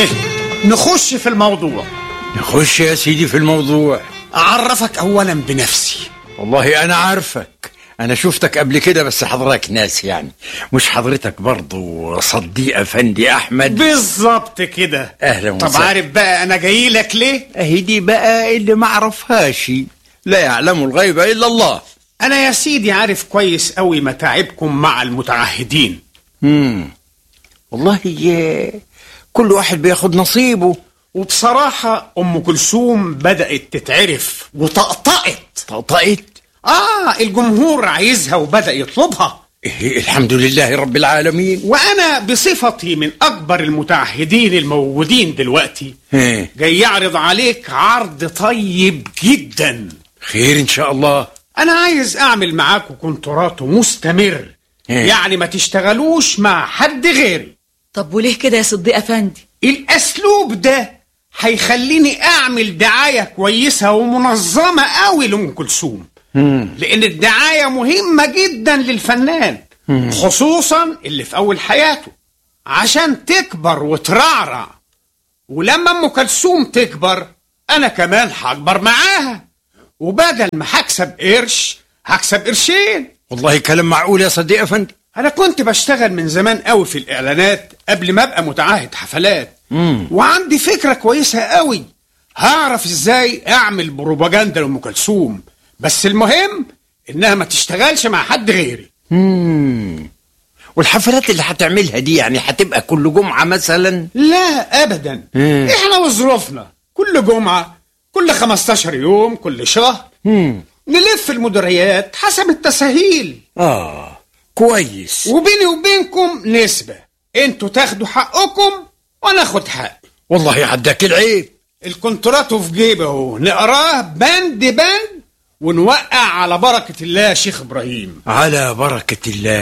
هه نخش في الموضوع نخش يا سيدي في الموضوع أعرفك أولا بنفسي والله أنا عارفك أنا شفتك قبل كده بس حضرتك ناس يعني مش حضرتك برضو صديق أفندي أحمد بالظبط كده أهلا طب وسهلا. عارف بقى أنا جاي لك ليه؟ أهي دي بقى اللي ما أعرفهاش لا يعلم الغيب إلا الله أنا يا سيدي عارف كويس أوي متاعبكم مع المتعهدين مم. والله يا- كل واحد بياخد نصيبه وبصراحة أم كلثوم بدأت تتعرف وطقطقت طقطقت آه الجمهور عايزها وبدأ يطلبها إيه الحمد لله رب العالمين وأنا بصفتي من أكبر المتعهدين الموجودين دلوقتي إيه. جاي يعرض عليك عرض طيب جدا خير إن شاء الله أنا عايز أعمل معاكم كونترات مستمر إيه. يعني ما تشتغلوش مع حد غيري طب وليه كده يا صديق افندي الأسلوب ده هيخليني أعمل دعاية كويسة ومنظمة قوي لأم كلثوم لأن الدعاية مهمة جدا للفنان خصوصا اللي في أول حياته عشان تكبر وترعرع ولما أم كلثوم تكبر أنا كمان هكبر معاها وبدل ما هكسب قرش هكسب قرشين والله كلام معقول يا صديق أفندي انا كنت بشتغل من زمان قوي في الاعلانات قبل ما ابقى متعهد حفلات وعندي فكره كويسه قوي هعرف ازاي اعمل بروباجندا لام كلثوم بس المهم انها ما تشتغلش مع حد غيري مم. والحفلات اللي هتعملها دي يعني هتبقى كل جمعة مثلا لا ابدا مم. احنا وظروفنا كل جمعه كل 15 يوم كل شهر مم. نلف المديريات حسب التسهيل آه كويس وبيني وبينكم نسبه انتوا تاخدوا حقكم وانا اخد حقي والله عداك العيب الكونتراتو في جيبه اهو نقراه بند بند ونوقع على بركة الله يا شيخ إبراهيم على بركة الله